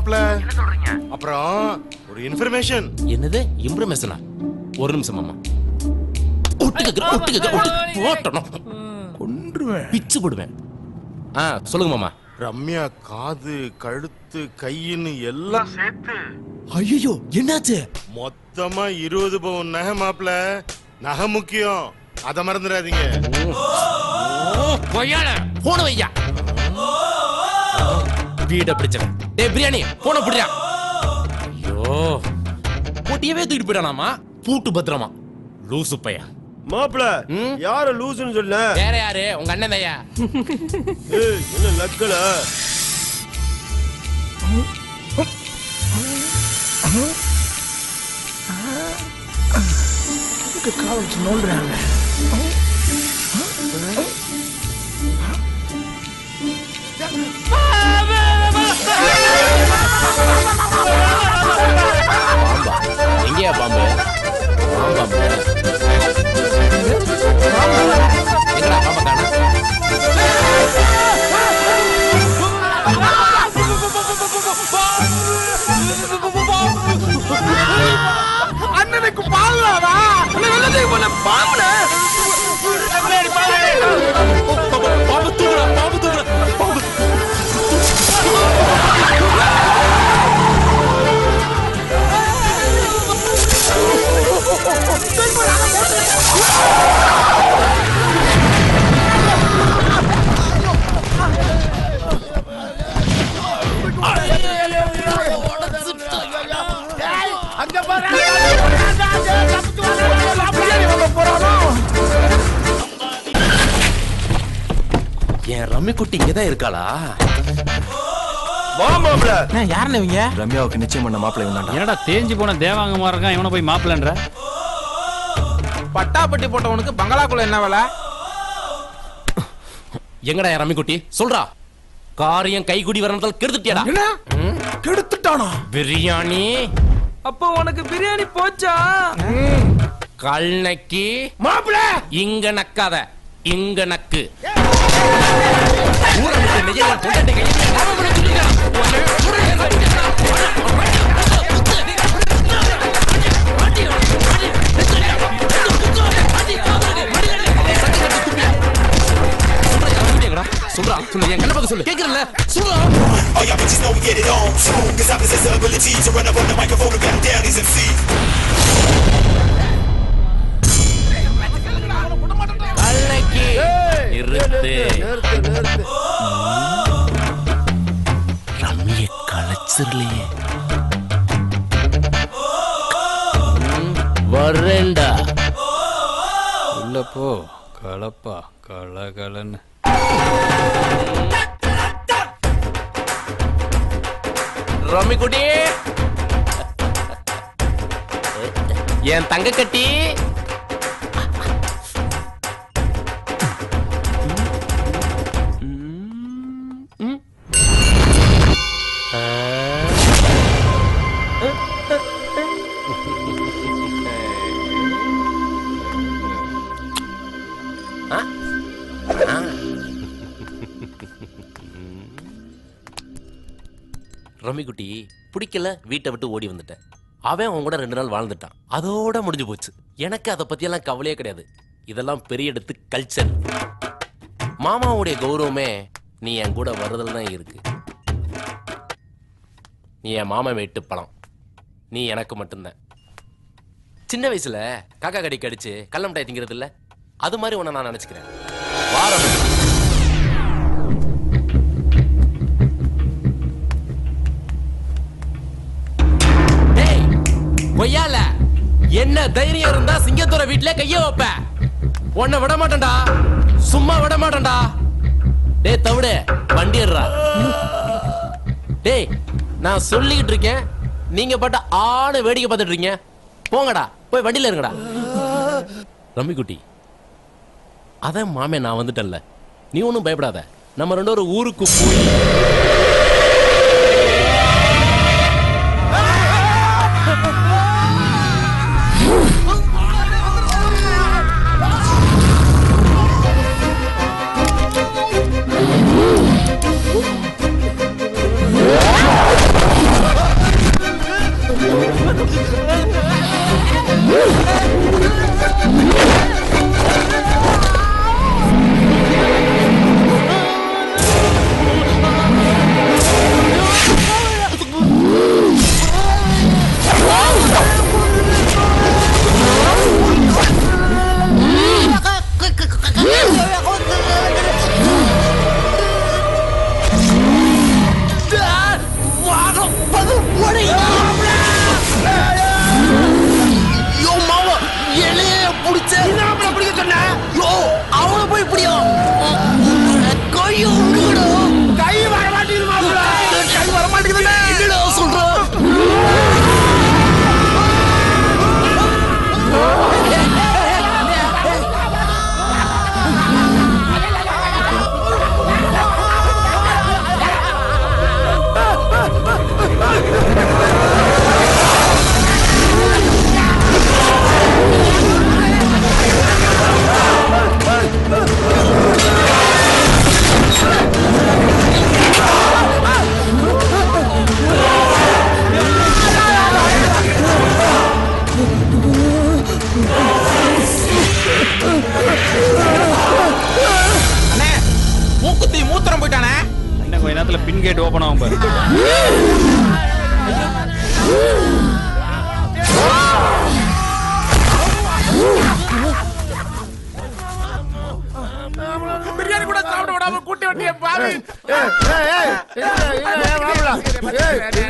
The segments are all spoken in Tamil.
மாப்ள அப்புறம் ஒரு இன்ஃபர்மேஷன் என்னது இம்ப்ரமேஷனா ஒரு நிமிஷம் மாமா ஒட்டுக்க ஒட்டுக்க ஒட்டு போட்டணும் கொன்றுவேன் பிச்சு போடுவேன் ஆ சொல்லுங்க மாமா ரம்யா காது கழுத்து கையின்னு எல்லாம் சேர்த்து ஐயோ என்னாச்சு மொத்தமா இருபது பவுன் நகை மாப்ள நகை முக்கியம் அத மறந்துடாதீங்க கொய்யால போன வையா வீட பிடிச்சவன் டேய் பிரியாணி போன பிடியா ஐயோ பொட்டியவே தூக்கிட்டு போயிடானாமா பூட்டு பத்திரமா லூசு பையன் மாப்பிள ம்? யார லூசுன்னு சொல்ல வேற யாரு உங்க அண்ணன் ஐயா ஏய், என்ன லக்கல இதுக்கு கால் வச்சு நோண்டுறாங்க பாம்பா எங்கேயா பாம்பு பாம்பு எங்கடா பாம்பா காணோம்? அண்ணனுக்கு பாவலாவா வெள்ளத்தை போல பாம்புல பாம்பு தூக்குடா பாம்பு தூக்குடா பாம்பு என் ரம்மி குட்டி இங்கதான் இருக்காளா வா மாப்பிள யாருன்னு இவங்க ரம்யாவுக்கு நிச்சயம் பண்ண மாப்பிள்ளை வந்தாண்டா என்னடா தேஞ்சு போன தேவாங்கமா இருக்கான் இவனை போய் மாப்பிள்ளன்ற பட்டாப்பட்டி போட்டவனுக்கு பங்களாக்குள்ள என்ன வேலை எங்கடா என் ரம்மி குட்டி சொல்றா காரியம் கைகுடி வரணுதல் கெடுத்துட்டியாடா என்ன கெடுத்துட்டானா பிரியாணி அப்போ உனக்கு பிரியாணி போச்சா கல்நக்கி மாப்பிள இங்க நக்காத இங்க நக்கு ஊரை விட்டு நெய்யலாம், பொண்டாட்டி கையில லாபம் பண்ண சொல்லிருக்கான். உன்னை சுடுறேன். சொல்றா சொல்லு என் கண்ண பக்கம் சொல்லு கேக்குறல சொல்றா All y'all bitches know we get it on soon. Cause I possess the ability to run up on the microphone and gun down these MCs. கல்நக்கி நிறுத்து நிறுத்து நிறுத்து ரம்மிய களைச்சிரலையே வரேன்டா உள்ள போ கலப்பா கலகலன்னு ரம்மி குட்டி என் தங்க கட்டி ரம்மி குட்டி பிடிக்கல வீட்டை விட்டு ஓடி வந்துட்டேன் அவன் அவன் கூட ரெண்டு நாள் வாழ்ந்துட்டான் அதோட முடிஞ்சு போச்சு எனக்கு அதை பத்தியெல்லாம் கவலையே கிடையாது இதெல்லாம் பெரிய இடத்து கல்ச்சர் மாமாவுடைய கௌரவமே நீ என் கூட வருதல் தான் இருக்கு நீ என் மாமா வெட்டு பழம் நீ எனக்கு மட்டும்தான் சின்ன வயசுல காக்கா கடி கடிச்சு கள்ள மிட்டாய் திங்கிறது இல்ல அது மாதிரி உன்னை நான் நினைச்சுக்கிறேன் வாரம் டேய் கொய்யால என்ன தைரியம் இருந்தா சிங்கத்தோட வீட்ல கைய வைப்ப உன்னை விட மாட்டேன்டா சும்மா விட மாட்டேன்டா டேய் தவிடு வண்டி ஏறுடா டேய் நான் சொல்லிக்கிட்டு இருக்கேன் நீங்க பாட்ட ஆளு வேடிக்கை பார்த்துட்டு இருக்கீங்க போங்கடா போய் வண்டியில இருங்கடா ரம்மி குட்டி அதான் மாமே நான் வந்துட்டேன்ல நீ ஒன்றும் பயப்படாத நம்ம ரெண்டு ஒரு ஊருக்கு போய்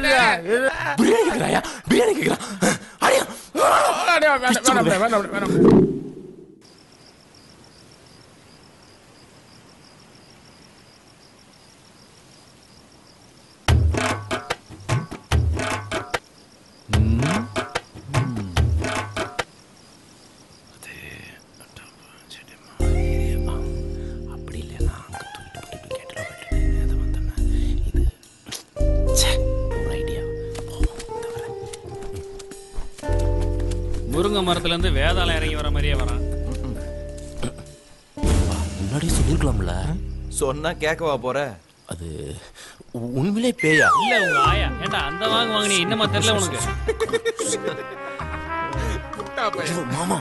பிரியாணி கேக்குறாயா பிரியாணி கேக்குறான் அடியா வேணாம், வேணாம், வேணாம், வேணாம், வேணாம். அப்படி இல்லைன்னா அங்க தூக்கிட்டு போயிட்டு கேட்டுல போயிட்டு அதை வந்தோம்னா இது ச்சே, ஒரு ஐடியா முருங்கை மரத்துல இருந்து வேதாளம் இறங்கி வர மாதிரியே வரான் முன்னாடியே சொல்லிருக்கலாம்ல சொன்னா கேட்கவா போற அது உ- உண்மையிலே பேயா இல்ல உங்க ஆயா ஏன்டா அந்த வாங்க வாங்கினீ இன்னமா தெரியல உனக்கு முட்டா பையன். ஐயோ, மாமா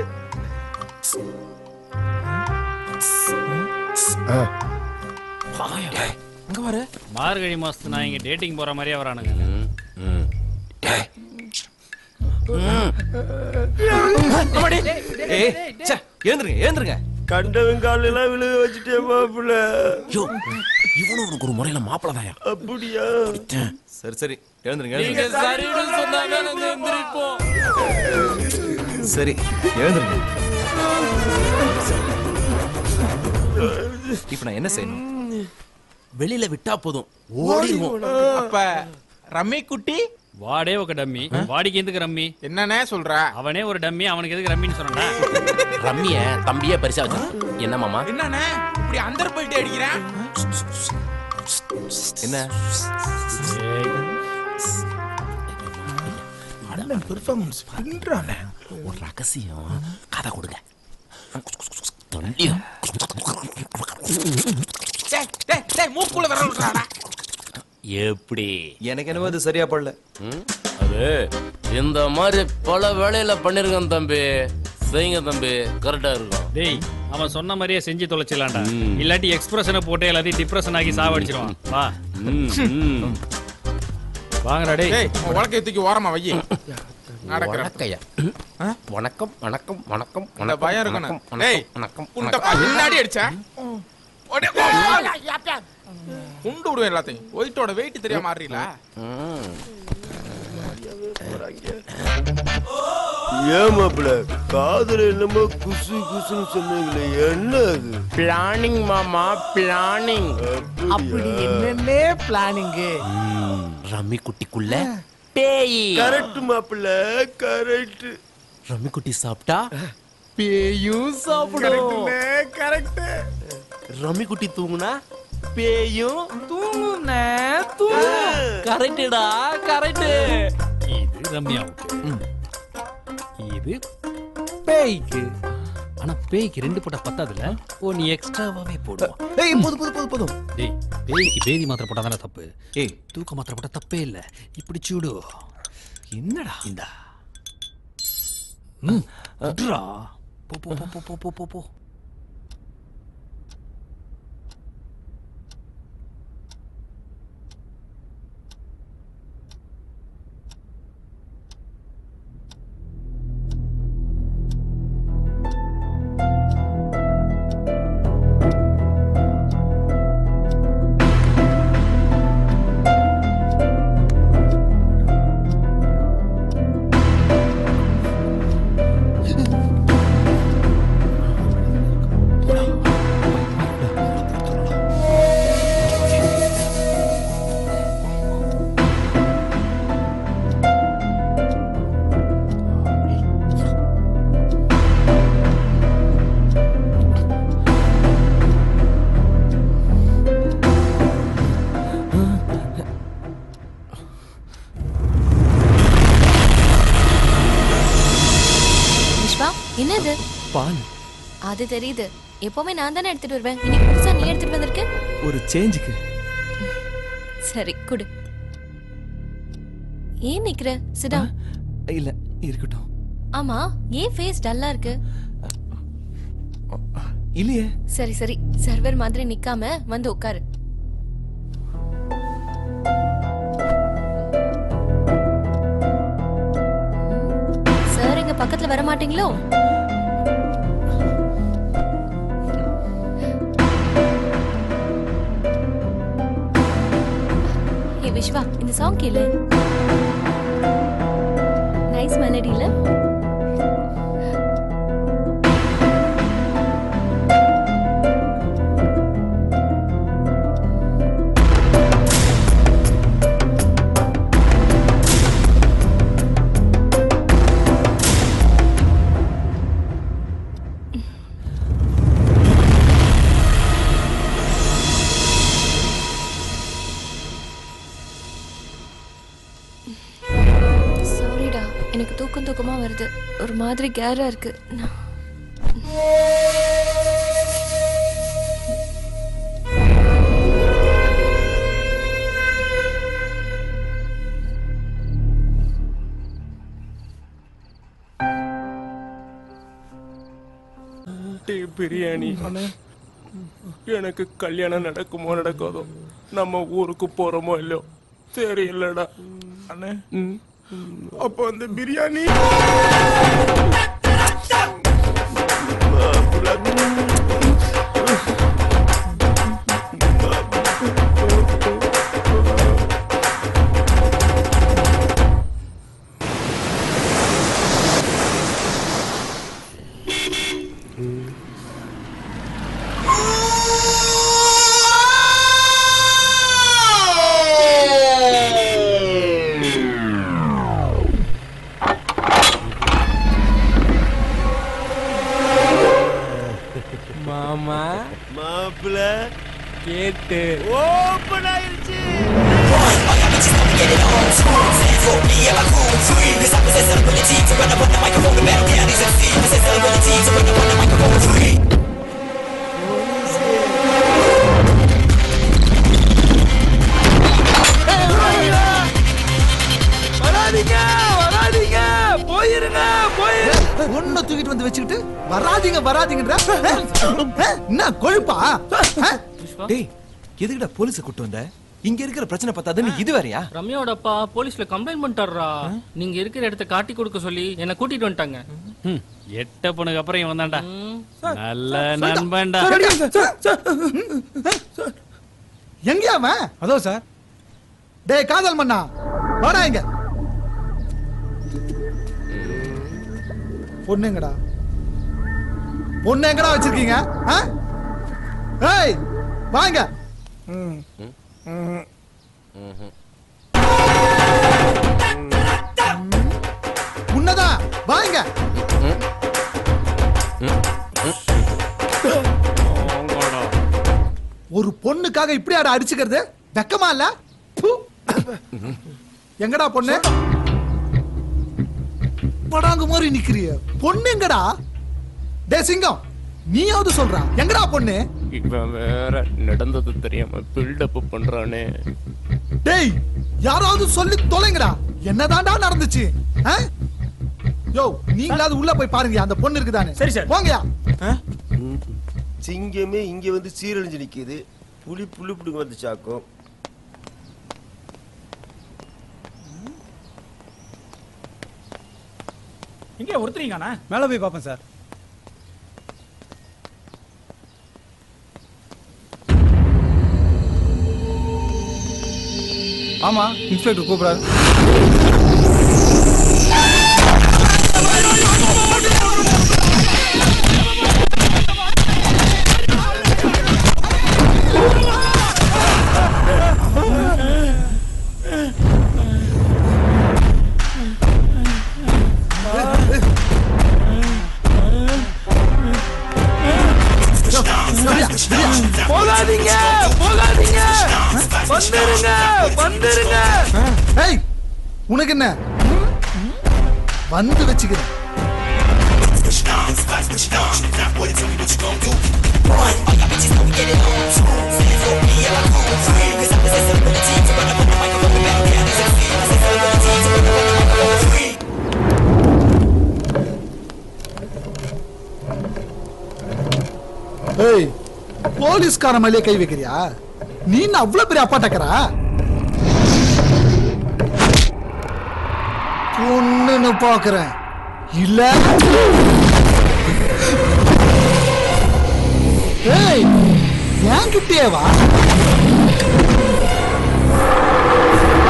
இங்க பாரு மார்கழி மாசத்து நான் இங்க டேட்டிங் போற மாதிரியே வரானுங்க ஏய் ச்சே, எழுந்துருங்க எழுந்துருங்க கண்டவன் காலெல்லாம் விழுக வச்சுட்டே மாப்பிள்ள ஐயோ இவனும் உனக்கு ஒரு முறையில மாப்பிள தாயா அப்படியா சரி சரி எழுந்துருங்க நீங்க எழுந்துருங்க சரின்னு சொன்னாங்க நாங்க எந்திரிப்போம் சரி எழுந்துருங்க இப்ப நான் என்ன செய்யணும் வெளியில விட்டா போதும் ஓடிடுவோம் அப்ப ரம்மி குட்டி வாடே ஒரு டம்மி வாடிக்கு எதுக்கு ரம்மி என்னன்னே சொல்ற அவனே ஒரு டம்மி அவனுக்கு எதுக்கு ரம்மின்னு சொன்னா ரம்மிய தம்பியே பரிசா வச்சு என்ன மாமா என்னண்ணே இப்படி அந்தர் போயிட்டு அடிக்கிறேன் என்ன அண்ணன் பெர்ஃபார்மன்ஸ் பண்றானே ஒரு ரகசியம் கதை கொடுங்க தொண்டியம். டேய் டேய் டேய் மூக்குல விரல் விடுறாடா எப்படி எனக்கு என்னவோ அது சரியா படல ம்? அது இந்த மாதிரி பல வேலையில பண்ணிருக்கேன் தம்பி செய்யுங்க தம்பி கரெக்டா இருக்கும் டேய் அவன் சொன்ன மாதிரியே செஞ்சு தொலைச்சிடலாம்டா இல்லாட்டி எக்ஸ்பிரஷனை போட்டு எல்லாத்தையும் டிப்ரெஷன் ஆகி சாவடிச்சிருவான் வா ம், ம். வாங்கடா டேய் டேய் உன் உலக்கைய தூக்கி ஓரமா வை நடக்கிறேன் வணக்கம்யா. வணக்கம் வணக்கம் வணக்கம் அந்த பயம் வணக்கம் இருக்கணும் டேய் வணக்கம் குண்டை வணக்கம் பின்னாடி அடிச்ச ஓடி, ஓ, குண்டு விடுவேன் எல்லாத்தையும் ஒயிட்டோட வெயிட் தெரியாம மாறீல ம். ஏன் மாப்பிள்ள காதுல என்னமோ குசு குசுன்னு சொன்னீங்களே என்ன அது பிளானிங் மாமா பிளானிங் அப்படி என்னன்னே பிளானிங்கு ரம்மி குட்டிக்குள்ள பேய் கரெக்ட் மாப்பிள்ள கரெக்ட் ரம்மி குட்டி சாப்பிட்டா பேயும் சாப்பிடும் கரெக்ட் ரம்மி குட்டி தூங்குனா பேயும் தூங்குனே கரெக்டுடா கரெக்ட் இது ரம்யாவுக்கு இது பேய்க்கு ஆனா பேய்க்கு ரெண்டு போட்டா பத்தாதுல ஓ நீ எக்ஸ்ட்ராவாவே போடுவோம் ஏய் போதும் போதும் போதும் போதும் டேய் பேய்க்கு பேதி மாத்திரை போட்டா தானே தப்பு ஏய் தூக்க மாத்திரை போட்டா தப்பே இல்ல இப்படி சூடு என்னடா இந்தா ம் விட்றா. போ போ போ போ போ போ போ விஸ்வா என்னது பால் அது தெரியுது எப்பவுமே நான் தானே எடுத்துட்டு வருவேன் இன்னைக்கு புதுசா நீ எடுத்துட்டு வந்திருக்க ஒரு சேஞ்சுக்கு சரி குடு ஏன் நிக்கிற சிடா இல்ல இருக்கட்டும் ஆமா ஏன் ஃபேஸ் டல்லா இருக்கு இல்லையே சரி சரி சர்வர் மாதிரி நிக்காம வந்து உட்காரு சார் எங்க பக்கத்துல வர மாட்டீங்களோ ஏ விஸ்வா இந்த சாங் கேளு நைஸ் மெலடில சாரிடா எனக்கு தூக்கம் தூக்கமா வருது ஒரு மாதிரி கேரா இருக்கு நான் டேய் பிரியாணி எனக்கு கல்யாணம் நடக்குமோ நடக்காதோ நம்ம ஊருக்கு போறோமோ இல்லையோ தெரியலடா அண்ணே ம். அப்போ அந்த பிரியாணி மாமா மாப்பிள்ள கேட்டு ஓப்பன் ஆயிருச்சு வராதீங்க வராதீங்க போயிருங்க போயிருங்க ஒண்ணு தூக்கிட்டு வந்து வச்சுக்கிட்டு வராதீங்க வராதீங்கன்ற என்ன கொழுப்பா அஹ்? டேய் எதுக்குடா போலீஸ கூட்டு வந்த இங்க இருக்கிற பிரச்சனை பார்த்தாதுன்னு இது வேறயா ரம்யாவோட அப்பா போலீஸ்ல கம்ப்ளைண்ட் பண்ணிட்டாருடா நீங்க இருக்கிற இடத்த காட்டி கொடுக்க சொல்லி என்ன கூட்டிட்டு வந்துட்டாங்க எட்ட பொண்ணுக்கு அப்புறம் இவன் தான்டா நல்ல நண்பன்டா எங்கயா அவன் அதோ சார் டேய் காதல் மண்ணா வாடா இங்க பொண்ணுங்கடா பொண்ணு எங்கடா வச்சிருக்கீங்க ஆ? ஏய் வாங்க உன்னதான் வாங்க ஒரு பொண்ணுக்காக இப்படி ஆட அடிச்சுக்கிறது வெக்கமா இல்ல ப்பு. எங்கடா பொண்ணு படாங்க மாதிரி நிக்கிறிய பொண்ணு எங்கடா டே சிங்கம் நீயாவது சொல்றா எங்கடா பொண்ணு இவன் வேற நடந்தது தெரியாம பில்டப் பண்றானே டேய் யாராவது சொல்லி தொலைங்கடா என்னதான்டா நடந்துச்சு ஆ? யோ நீங்களாவது உள்ள போய் பாருங்க அந்த பொண்ணு இருக்குதானே சரி, சார். போங்கயா சிங்கமே இங்க வந்து சீரழிஞ்சு நிக்குது புலி புலி புடுங்க வந்து சாக்கும் இங்கே ஒருத்தரீங்கண்ணா மேலே போய் பார்ப்பேன் சார் ஆமா இன்ஸ்பெக்டர் கூப்பிடாரு போகாதீங்க போகாதீங்க வந்துருங்க வந்துருங்க ஏய் உனக்கு என்ன வந்து வச்சுக்கிறேன் ஏய் போலீஸ்கார மேலே கை வைக்கிறியா நீ என்ன அவ்வளவு பெரிய அப்பாட்டக்கரா பொண்ணுன்னு பாக்குறேன் இல்ல ஏய் என்கிட்டயே வா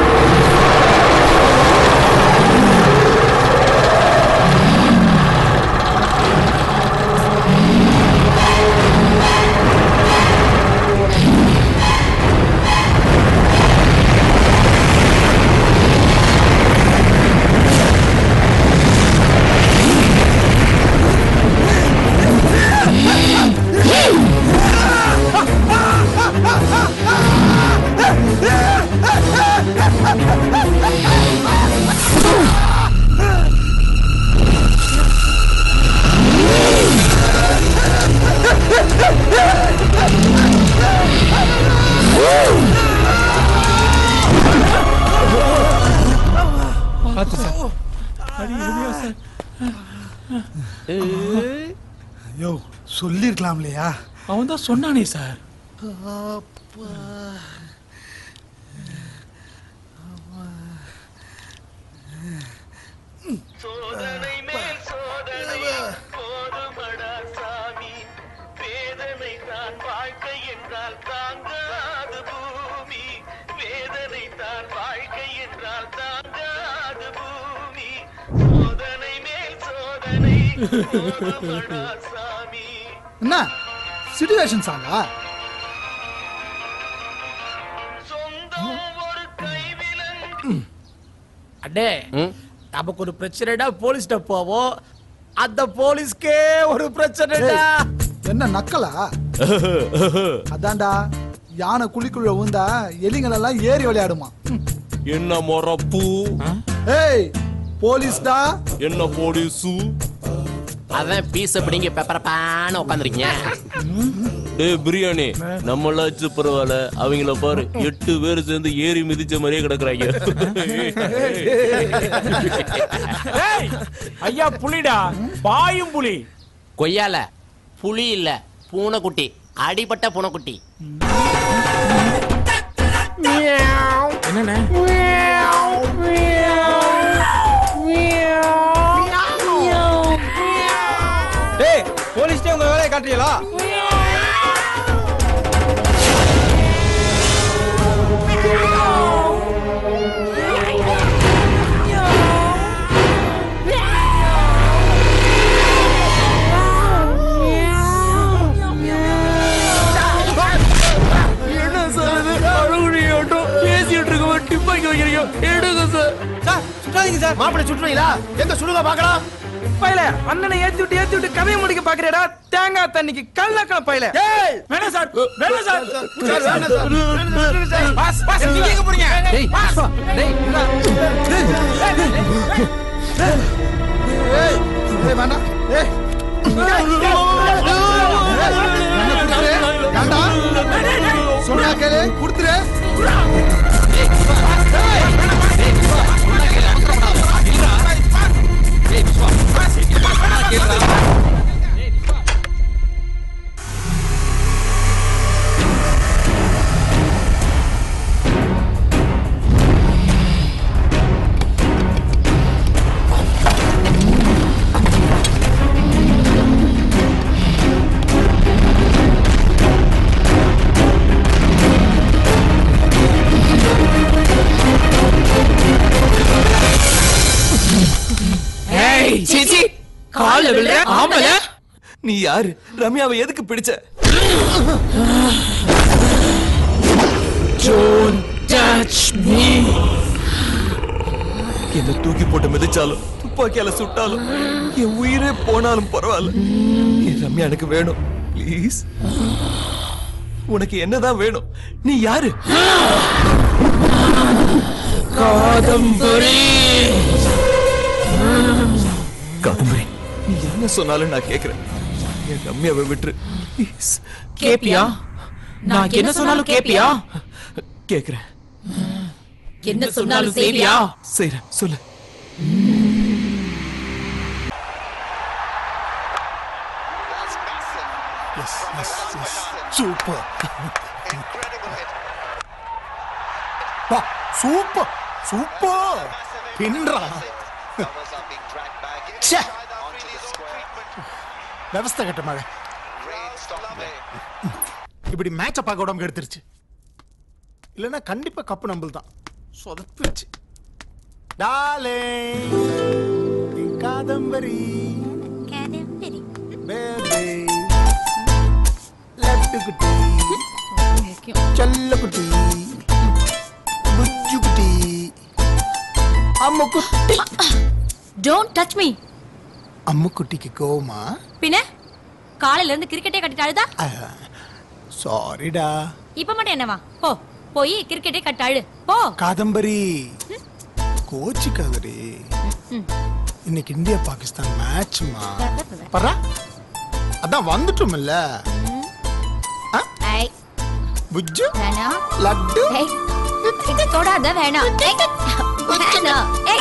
பார்த்து சார் அடி எதுமையா சார் யோ சொல்லிருக்கலாம் இல்லையா அவன் தான் சொன்னானே சார் என்ன சிச்சுவேஷன் சாங்கா அடே நமக்கு ஒரு பிரச்சனைடா போலீஸ்ட போவோம் அந்த போலீஸ்க்கே ஒரு பிரச்சனைடா என்ன நக்கலா அதான்டா யானை குழிக்குள்ள விழுந்தா எலிங்கள் எல்லாம் ஏறி விளையாடுமா என்ன மொறப்பு ஏய் போலீஸ்டா என்ன போலீசு அதான் பீஸ பிடிங்க பெப்பர பான உட்காந்துருக்கீங்க டேய் பிரியாணி நம்மளாச்சு பரவாயில்ல அவங்கள பாரு எட்டு பேர் சேர்ந்து ஏறி மிதிச்ச மாதிரியே கிடக்குறாங்க ஏய் ஐயா புலிடா பாயும் புலி கொய்யால புலி இல்ல பூனைக்குட்டி அடிபட்ட பூனைக்குட்டி என்னண்ணே டேய் போலீஸ்டே உங்க வேலையை காட்டுறீங்களா என்ன சார் இது அழகுடியாட்டம் பேசிட்டு இருக்க டிப்பாக்கி வைக்கிறீங்க எடுங்க சார் சார் சுற்றாதீங்க சார் மாப்பிள்ளை சுற்றுவீங்களா எங்க சுடுங்க பார்க்கலாம் பையல அண்ணனை ஏத்தி விட்டு ஏத்தி விட்டு கதையை முடிக்க பாக்குறேடா தேங்காய் தண்ணிக்கு கல்லக்கண பையல வேணாம் சார் வேணாம் சார் பாஸ் பாஸ் நீங்க எங்க போறீங்க டேய் புஷ்பா, டேய் ஏய் ஏய் வேண்டாம் ஏய் ஏண்டா சொன்னா கேளு குடுத்துரு சீச்சி கால்ல விழுற ஆம்பள நீ யாரு ரம்யாவை எதுக்கு பிடிச்ச டச் மீ என்ன தூக்கி போட்டு மிதிச்சாலும் துப்பாக்கியால சுட்டாலும் என் உயிரே போனாலும் பரவாயில்ல என் ரம்யா எனக்கு வேணும் ப்ளீஸ் உனக்கு என்னதான் வேணும் நீ யாரு காதம்பரி காதம்பரி நீ என்ன சொன்னாலும் நான் கேக்குறேன் என் ரம்யாவை விட்டுரு ப்ளீஸ் கேப்பியா நான் என்ன சொன்னாலும் கேப்பியா கேக்குறேன் என்ன சொன்னாலும் செய்வியா செய்றேன் சொல்லு சூப்பர் வா சூப்பர் சூப்பர் பின்றா ச்சே விவஸ்தை கட்ட மழை இப்படி மேட்சை பார்க்க உடம்பு எடுத்துருச்சு இல்லைன்னா கண்டிப்பா கப்பு நம்பல் தான் சொதப்பிருச்சு டாலே காதம்பரி பேபி லட்டு குட்டி செல்ல குட்டி புஜ்ஜு குட்டி அம்மு குட்டி டோன்ட் டச் மீ அம்மு குட்டிக்கு கோவமா பின்ன காலையில இருந்து கிரிக்கெட்டே கட்டிட்டு அழுதா சாரிடா இப்ப மட்டும் என்னவா போ போய் கிரிக்கெட்டே கட்டு அழு போ காதம்பரி ம், கோச்சிக்காதடி இன்னைக்கு இந்தியா பாகிஸ்தான் மேட்ச்மா பரா அதான் வந்துட்டோம்ல ஐ புஜ்ஜு வேணாம் லட்டு ஏய் இத தொடாத வேணாம் ஏய், வேணாம் ஏய்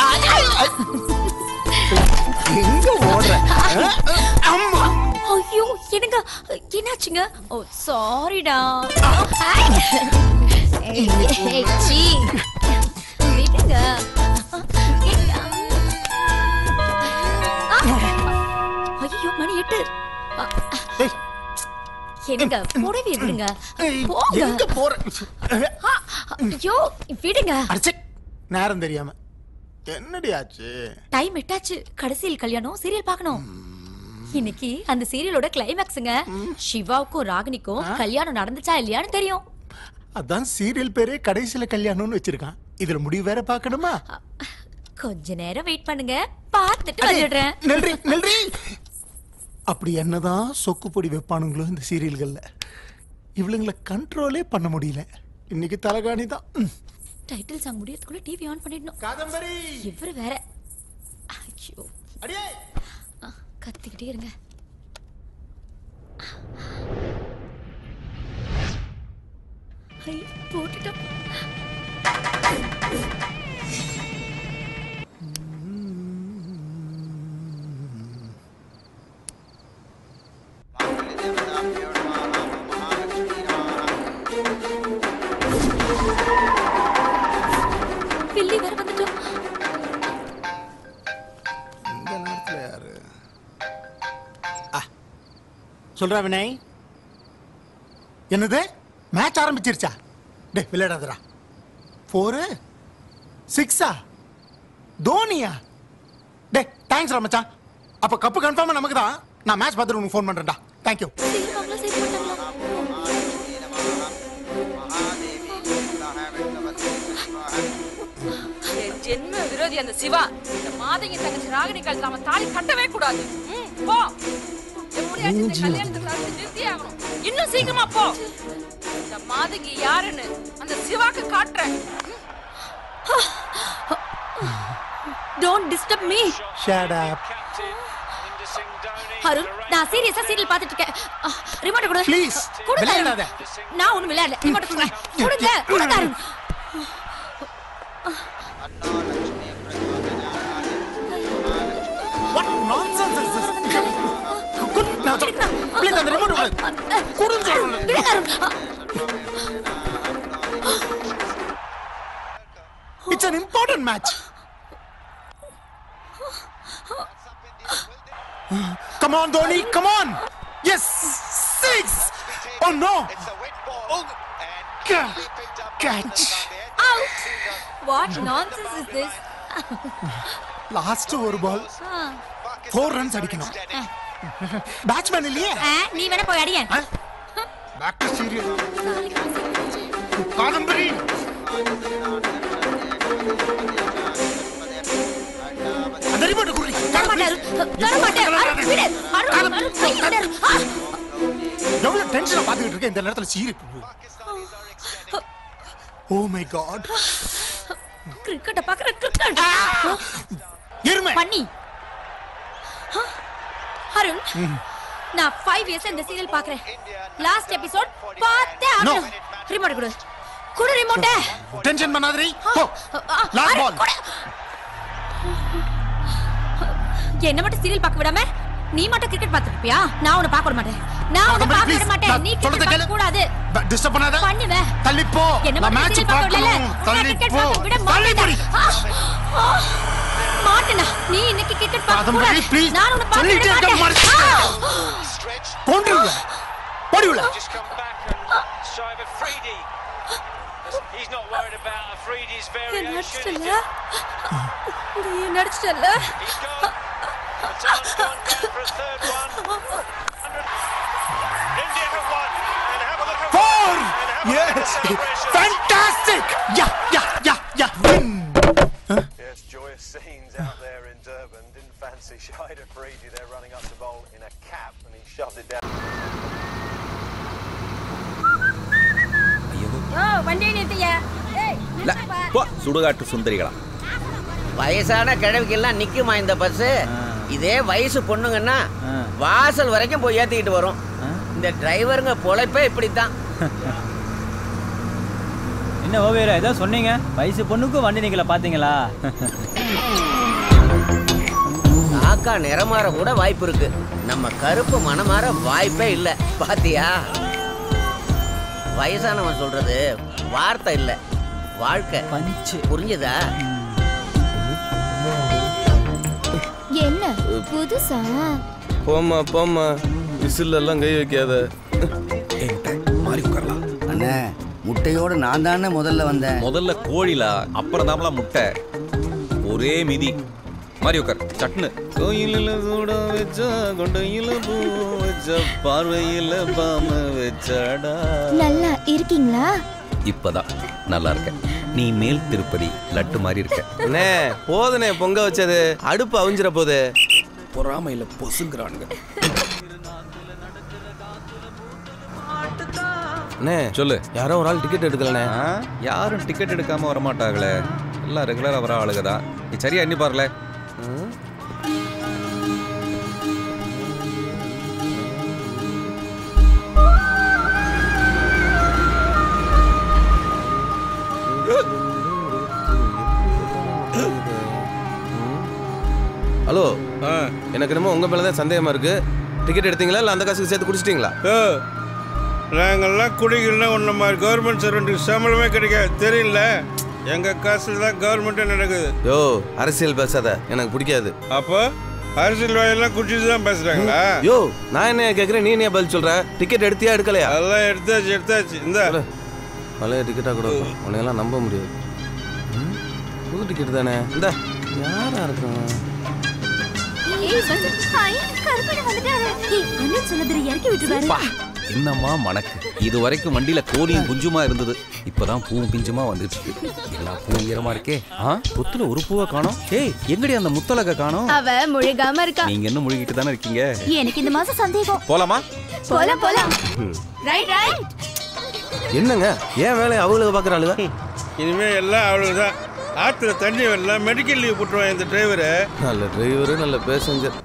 எங்க ஓடுற அம்மா ஐயோ என்னங்க என்னாச்சுங்க ஓ சாரிடா சீ விடுங்க ஏய், ஆ. ஐயோ மணி எட்டு ஆ, என்னங்க புடவை விடுங்க போங்க எங்க போற ஆ, ஐயோ விடுங்க அடிச்சே நேரம் தெரியாம என்னடி ஆச்சு டைம் எட்டாச்சு கடைசியில் கல்யாணம் சீரியல் பார்க்கணும் இன்னைக்கு அந்த சீரியலோட கிளைமேக்ஸுங்க சிவாவுக்கும் ராகினிக்கும் கல்யாணம் நடந்துச்சா இல்லையான்னு தெரியும் அதான் சீரியல் பேரே கடைசியில கல்யாணம்னு வச்சிருக்கான் இதுல முடிவு வேற பார்க்கணுமா கொஞ்ச நேரம் வெயிட் பண்ணுங்க பார்த்துட்டு அடே, வந்துடுறேன் நில்றி நில்றி அப்படி என்னதான் சொக்கு பொடி வைப்பானுங்களோ இந்த சீரியல்கள்ல இவளுங்களை கண்ட்ரோலே பண்ண முடியல இன்னைக்கு தலகாணி தான் ம். டைட்டில் சாங் முடியறதுக்குள்ள டிவி ஆன் பண்ணிடணும் காதம்பரி இவரு வேற ஐயோ ஆ, கத்திக்கிட்டே இருங்க ஐ, போட்டுட்டோம் பில்லி வேற வந்துட்டோம் இந்த நேரத்துல யாரு ஆ, சொல்றா வினய் என்னது மேட்ச் ஆரம்பிச்சிருச்சா டே விளையாடாதடா ஃபோரு சிக்ஸா தோனியா டே தேங்க்ஸ் மச்சான் அப்ப கப்பு கன்ஃபார்மா நமக்கு தான் நான் மேட்ச் பார்த்துட்டு உனக்கு ஃபோன் பண்றேன்டா தேங்க்யூ செய்வாங்களா செய்ய மாட்டாங்களா என் ஜென்ம விரோதி அந்த சிவா இந்த மாதங்கி தங்கச்சி ராகினி கழுத்துல அவன் தாலி கட்டவே கூடாது ம், போ எப்படியாச்சும் இந்த கல்யாணத்தை தடுத்து நிறுத்தியே ஆகணும் இன்னும் சீக்கிரமா போ இந்த மாதங்கி யாருன்னு அந்த சிவாக்கு காட்டுறேன் don't disturb me shut up Arun நான் சீரியஸா சீரியல் பார்த்துட்டு இருக்கேன் ரிமோட் கொடு Please, கொடுங்க விளையாடாத. அருண். நான் ஒண்ணும் விளையாடல ரிமோட் கொடுங்க கொடுங்க கொடுங்க Arun What nonsense is this? குடு, நான் சொல்றேன். Please, அந்த remote கொடு. கொடுன்னு சொல்றேன். விடுங்க Arun It's an important match. Come on, Dhoni, come on. Yes, six. Oh no. Oh, ca- catch. out what nonsense is this last ஒரு பால் ஃபோர் ரன்ஸ் அடிக்கணும் பேட்ஸ்மேன் இல்லையே ஆ, நீ வேணா போய் அடியேன் பேக் டு சீரியல் காதம்பரி அந்த ரிமோட் குடி தரமாட்டேன் தரமாட்டேன் அருண் விடு அருண் அருண் கை விடு அருண். ஆ! எவ்வளவு டென்ஷனா பாத்துக்கிட்டு இருக்கேன் இந்த நேரத்துல சீரியல் ஓ மை காட் கிரிக்கெட்ட பாக்குற கிரிக்கெட் எருமை பண்ணி ஆ, அருண் நான் ஃபைவ் இயர்ஸ் இந்த சீரியல் பாக்குறேன் லாஸ்ட் எபிசோட் பார்த்தே ஆகணும் ரிமோட் கொடு கொடு ரிமோட்ட டென்ஷன் பண்ணாதீ போ லாஸ்ட் பால் என்ன மட்டும் சீரியல் பார்க்க விடாம நீ மட்டும் கிரிக்கெட் பார்த்துட்டு இருப்பியா நான் உன்னை பார்க்க விட மாட்டேன் நான் உன்னை பார்க்க விட மாட்டேன் நீ கிரிக்கெட் பார்க்க கூடாது டிஸ்டர்ப் பண்ணாத பண்ணுவேன் தள்ளி போ என்ன நான் மட்டும் மேட்ச் serial பார்க்க விடல பார்க்கணும் நான் தள்ளி cricket போ பார்க்க விட தள்ளி மாட்டேன் போடி ஆ, ஆ, மாட்டேனா நீ இன்னைக்கு கிரிக்கெட் பார்க்க காதம்பரி, கூடாது please. நான் உன்னை பார்க்க சொல்லிட்டே விட இருக்க மாட்டேன் மறுத்து. போண்டுருல போடி உள்ள என்ன நடிச்சிட்டல நீ நடிச்சிட்டல Four! Yes! Fantastic! Yeah, yeah, yeah, yeah. Win! Yes, joyous scenes out there in Durban. Didn't fancy Shida Freedy there running up the bowl in a cap and he shoved it down. ஓ வண்டியை நிறுத்தியா ஏய் പോ, സുടുകാട്ടു സുന്ദരികളാ வயசான கிழவிக்கெல்லாம் நிக்குமா இந்த பஸ் இதே வயசு பொண்ணுங்கன்னா வாசல் வரைக்கும் போய் ஏத்திக்கிட்டு வரும் இந்த டிரைவருங்க பொழைப்பே இப்படித்தான் என்ன ஓவியரா ஏதோ சொன்னீங்க வயசு பொண்ணுக்கும் வண்டி நீங்கள பாத்தீங்களா காக்கா நிறமாற கூட வாய்ப்பு இருக்கு நம்ம கருப்பு மனமாற வாய்ப்பே இல்ல பாத்தியா வயசானவன் சொல்றது வார்த்தை இல்ல வாழ்க்கை புரிஞ்சுதா என்ன புதுசா போம்மா போம்மா விசில் எல்லாம் கை வைக்காத மாறி உட்காரலாம் அண்ணே முட்டையோட நான் தானே முதல்ல வந்தேன் முதல்ல கோழிலா அப்புறம் தாமலா முட்டை ஒரே மிதி மாதிரி உட்கார் சட்னு கோயிலில் சூட வச்சா கொண்டையில பூ வச்ச பார்வையில பாம வச்சாடா நல்லா இருக்கீங்களா இப்பதான் நல்லா இருக்க நீ மேல் திருப்பதி லட்டு மாதிரி இருக்க அண்ணே போதுனே பொங்க வச்சது அடுப்பு அவிஞ்சிர போகுது பொறாமையில பொசுங்கிறானுங்க அண்ணே சொல்லு யாரோ ஒரு ஆள் டிக்கெட் எடுக்கலண்ணே யாரும் டிக்கெட் எடுக்காம வர மாட்டாங்களே எல்லாம் ரெகுலரா வர ஆளுங்க தான் நீ சரியா எண்ணி பாருல ஹலோ எனக்கு என்னமோ உங்க மேல தான் சந்தேகமா இருக்கு டிக்கெட் எடுத்தீங்களா இல்ல அந்த காசுக்கு சேர்த்து குடிச்சிட்டீங்களா நாங்கள்லாம் குடிக்கலாம் ஒன்று மாதிரி கவர்மெண்ட் சர்வெண்ட்டுக்கு சம்பளமே கிடைக்காது தெரியல எங்கள் காசில் தான் கவர்மெண்ட்டே நடக்குது யோ அரசியல் பேசாத எனக்கு பிடிக்காது அப்போ அரசியல் வாயெல்லாம் குடிச்சிட்டு தான் பேசுகிறாங்களா யோ நான் என்ன கேக்குறேன் நீ என்ன பதில் சொல்ற டிக்கெட் எடுத்தியா எடுக்கலையா அதெல்லாம் எடுத்தாச்சு எடுத்தாச்சு இந்த பழைய டிக்கெட்டா கூட இருக்கும் உன்னையெல்லாம் நம்ப முடியாது ம், புது டிக்கெட் தானே இந்த யாரா இருக்கும் ஏய் சஞ்சய் ஹாய் கருப்பனை வந்துட்டாரு ஏய் அண்ணன் சொன்னதை இறக்கி விட்டுறாரு என்னம்மா மணக்கு இது வரைக்கும் வண்டியில கோழியும் குஞ்சுமா இருந்தது இப்பதான் பூவும் பிஞ்சுமா வந்துட்டு இருக்கு எல்லா பூவும் ஈரமா இருக்கே ஆ புத்துல ஒரு பூவை காணோம் ஏய் எங்கடி அந்த முத்தலக காணோம் அவ முழுகாம இருக்கா நீங்க என்ன முழுகிட்டு தானே இருக்கீங்க எனக்கு இந்த மாசம் சந்தேகம் போலாமா போலாம் போலாம் ரைட் ரைட் என்னங்க ஏன் வேலையை அவங்களுக்கு பாக்குறாளுங்க இனிமே எல்லாம் அவ்வளவு தான் ஆற்றுல தண்ணி வரல மெடிக்கல் லீவ் போட்டுருவான் இந்த டிரைவரு நல்ல டிரைவரு நல்ல பேசஞ்சர்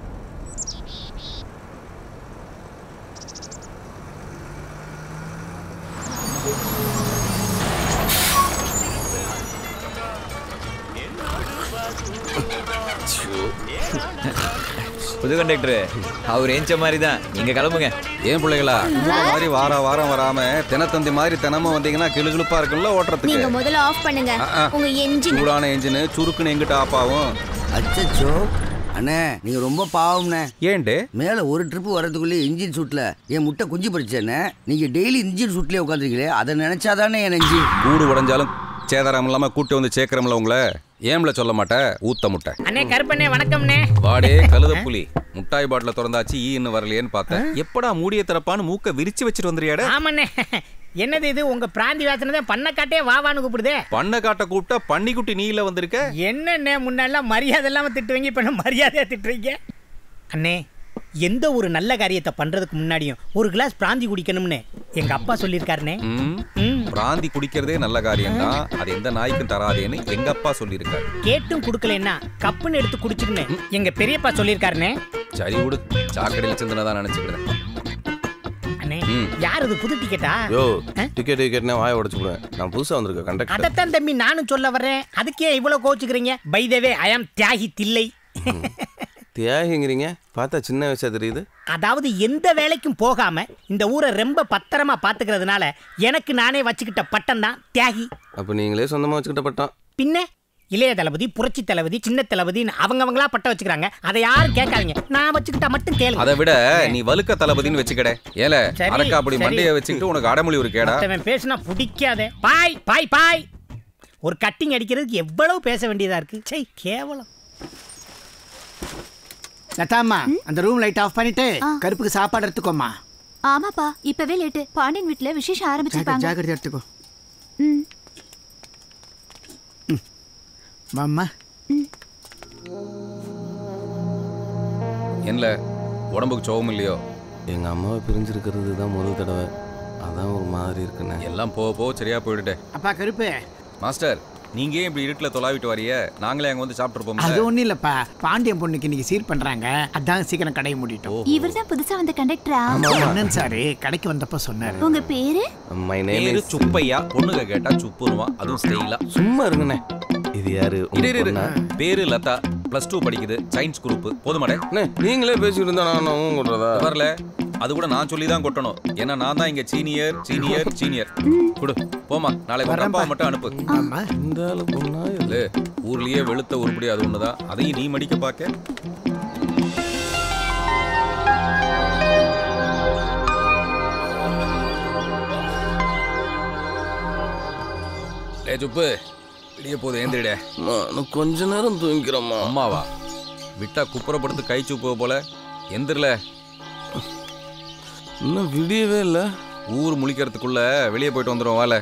புது கண்டக்டர் அவர் ஏஞ்ச மாதிரி தான் நீங்க கிளம்புங்க ஏன் பிள்ளைகளா இந்த மாதிரி வார வாரம் வராம தினத்தந்தி மாதிரி தினமும் வந்தீங்கன்னா கிளுகிளுப்பா இருக்குல்ல நீங்க ஓட்டுறதுக்கு முதல்ல ஆஃப் பண்ணுங்க ஆ, ஆ. உங்க என்ஜின் சூடான என்ஜின் சுருக்குன்னு எங்கிட்ட ஆஃப் ஆகும் அச்சச்சோ அண்ணே நீங்க ரொம்ப பாவம்ண்ணே ஏன்டே மேல ஒரு ட்ரிப் வரதுக்குள்ளே இன்ஜின் சூட்ல என் முட்டை குஞ்சு பறிச்சேண்ணே நீங்க டெய்லி இன்ஜின் சூட்லயே உட்காந்துருக்கீங்களே அதை நினைச்சாதானே என் நெஞ்சு கூடு உடைஞ்சாலும் சேதாரம் இல்லாம கூட்டி வந்து சேர்க்கிறோம்ல உங்களை ஏம்ல சொல்ல மாட்டேன் ஊத்த முட்டை அண்ணே கருப்பண்ணே வணக்கம்ண்ணே வாடே கழுத புலி முட்டாய் பாட்டில திறந்தாச்சு ஈ இன்னும் வரலையேன்னு பார்த்தேன் எப்படா மூடிய திறப்பான்னு மூக்க விரிச்சு வச்சுட்டு வந்துறியாட ஆமாண்ணே என்னது இது உங்க பிராந்தி வாசனை தான் பண்ணக்காட்டே வாவான்னு கூப்பிடுதே பண்ண காட்ட கூப்பிட்டா பன்னிக்குட்டி நீல வந்திருக்க என்னண்ணே முன்னாடிலாம் மரியாதை இல்லாம திட்டுவீங்க இப்ப என்ன மரியாதையா திட்டுறீங்க அண்ணே எந்த ஒரு நல்ல காரியத்தை பண்றதுக்கு முன்னாடியும் ஒரு கிளாஸ் பிராந்தி குடிக்கணும்னு எங்க அப்பா சொல்லியிருக்காருண்ணே ம், பிராந்தி குடிக்கிறதே நல்ல காரியம் தான் அது எந்த நாய்க்கும் தராதேன்னு எங்க அப்பா சொல்லியிருக்காரு கேட்டும் குடுக்கலன்னா கப்புன்னு எடுத்து குடிச்சுக்கின்னு எங்க பெரியப்பா சொல்லியிருக்காருண்ணே சரி விடு சாக்கடையில் சிந்தனை நினைச்சுக்கிறேன் அண்ணே ம். யார் இது புது டிக்கெட்டா யோ டிக்கெட் டிக்கெட்னா வாய உடைச்சு போடுவேன் நான் புதுசா வந்திருக்கேன் கண்டக்டர் அதைத்தான் தம்பி நானும் சொல்ல வர்றேன் அதுக்கே இவ்வளவு கோச்சுக்கிறீங்க பைதவே ஐ ஆம் தியாகி தில்லை தியாகிங்கிறீங்க பார்த்தா சின்ன வயசா தெரியுது அதாவது எந்த வேலைக்கும் போகாம இந்த ஊரை ரொம்ப பத்திரமா பாத்துக்கிறதுனால எனக்கு நானே வச்சுக்கிட்ட பட்டம் தான் தியாகி அப்ப நீங்களே சொந்தமா வச்சுக்கிட்ட பட்டம் பின்ன இளைய தளபதி புரட்சி தளபதி சின்ன தளபதின்னு அவங்கவங்களா பட்டம் வச்சுக்கிறாங்க அதை யாரும் கேட்காதீங்க நான் வச்சுக்கிட்டா மட்டும் கேளுங்க அதை விட நீ வலுக்க தளபதின்னு வச்சுக்கட ஏல சரி, அரக்கா அப்படி சரி. மண்டைய வச்சுக்கிட்டு உனக்கு அடமொழி ஒரு கேடா மத்தவன் பேசினா பிடிக்காதே பாய் பாய் பாய் ஒரு கட்டிங் அடிக்கிறதுக்கு எவ்வளவு பேச வேண்டியதா இருக்கு சை கேவலம் லதாம்மா அந்த ரூம் லைட் ஆஃப் பண்ணிட்டு கருப்புக்கு சாப்பாடு எடுத்துக்கோமா ஆமாப்பா இப்பவே லேட்டு பாண்டியன் வீட்ல விசேஷம் ஆரம்பிச்சிருப்பாங்க ஜாக்கிரதை எடுத்துக்கோ ம் வாம்மா என்ன உடம்புக்கு சோகம் இல்லையோ எங்க அம்மாவை பிரிஞ்சிருக்கிறது தான் முதல் தடவை அதான் ஒரு மாதிரி இருக்குண்ணே எல்லாம் போக போக சரியா போயிடுட்டே அப்பா கருப்பு மாஸ்டர் நீங்க ஏன் இப்படி இருட்டுல தொலாவிட்டு வரிய நாங்களே அங்க வந்து சாப்பிட்டு அது இருப்போம் ஒண்ணும் இல்லப்பா பாண்டியன் பொண்ணுக்கு இன்னைக்கு சீர் பண்றாங்க அதான் சீக்கிரம் கடையை மூடிட்டோம் இவர் தான் புதுசா வந்த கண்டக்டரா அண்ணன் சாரு கடைக்கு வந்தப்ப சொன்னாரு உங்க பேரு மை நேம் பேரு சுப்பையா பொண்ணுங்க கேட்டா சுப்புருவா அதுவும் ஸ்டைலா சும்மா இருங்கண்ணே இது யாரு இரு இரு, இரு பேரு லதா பிளஸ் டூ படிக்குது சயின்ஸ் குரூப் போதுமாடே நீங்களே பேசிட்டு இருந்தா நான் கொட்டுறதா வரல அது கூட நான் சொல்லி தான் கொட்டணும் ஏன்னா நான் தான் இங்க சீனியர் சீனியர் சீனியர் கொடு போமா நாளைக்கு உங்க அப்பா மட்டும் அனுப்பு இந்த ஆளு பொண்ணா இல்ல ஊர்லயே வெளுத்த உருப்படி அது ஒண்ணுதான் அதையும் நீ மடிக்க பாக்க ஏ சுப்பு இடிய போது ஏந்திரிடே நான் கொஞ்ச நேரம் தூங்கிக்கிறோமா அம்மாவா விட்டா குப்புறப்படுத்து கை சுப்பு போல எந்திரல இன்னும் விடியவே இல்ல ஊர் முழிக்கிறதுக்குள்ள வெளியே போயிட்டு வந்துடும் வாழ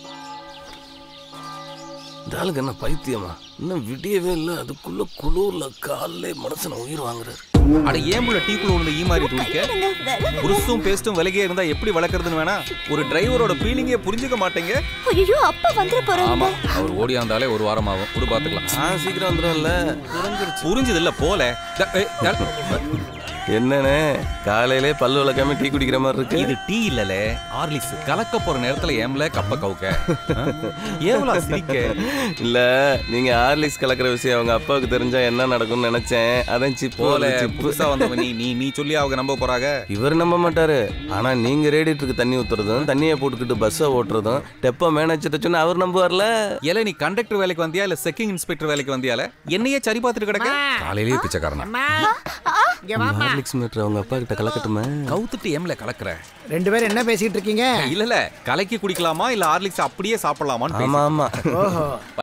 இந்த ஆளுக்கு என்ன பைத்தியமா இன்னும் விடியவே இல்ல அதுக்குள்ள குளூர்ல காலைல மனுஷனை உயிர் வாங்குறாரு அட ஏன் புள்ள டீக்குள்ள விழுந்து ஈ மாதிரி துடிக்க புருஷும் பேஸ்டும் விலகே இருந்தா எப்படி வளர்க்கறதுன்னு வேணா ஒரு டிரைவரோட ஃபீலிங்கே புரிஞ்சுக்க மாட்டேங்க ஐயோ அப்பா வந்துட போறாங்க ஆமா அவர் ஓடியாந்தாலே ஒரு வாரம் ஆகும் விடு பாத்துக்கலாம் ஆ சீக்கிரம் வந்துடும்ல புரிஞ்சது இல்ல போல த- ஏய், த- என்னண்ணே காலையிலே பல்லு விளக்காம டீ குடிக்கிற மாதிரி இருக்கு இது டீ இல்லல ஆர்லிஸ் கலக்க போற நேரத்துல ஏம்ல கப்ப கவுக்க ஏவலா சிரிக்க இல்ல நீங்க ஹார்லிக்ஸ் கலக்கிற விஷயம் அவங்க அப்பாவுக்கு தெரிஞ்சா என்ன நடக்கும்னு நினைச்சேன் அதான் சிப்பு போல வந்து சிப்பு. புதுசா வந்தவன் நீ நீ நீ சொல்லி அவங்க நம்ப போறாங்க இவர் நம்ப மாட்டாரு ஆனா நீங்க ரேடியேட்டருக்கு தண்ணி ஊத்துறதும் தண்ணியை போட்டுக்கிட்டு பஸ்ஸை ஓட்டுறதும் டெப்போ மேனேஜர்ட்ட சொன்னா அவர் நம்புவார்ல ஏல நீ கண்டக்டர் வேலைக்கு வந்தியா இல்ல செக்கிங் இன்ஸ்பெக்டர் வேலைக்கு வந்தியால என்னையே சரி பார்த்துட்டு கிடக்க காலையிலேயே பிச்சைக்காரனா ஹார்லிக்ஸ் மீட்டர் அவங்க அப்பா கிட்ட கலக்கட்டுமே கவுத்துட்டு ஏம்ல கலக்குற ரெண்டு பேரும் என்ன பேசிட்டு இருக்கீங்க இல்ல இல்ல கலக்கி குடிக்கலாமா இல்ல ஹார்லிக்ஸ் அப்படியே சாப்பிடலாமான்னு ஆமா பேசி- ஆமா ஓஹோ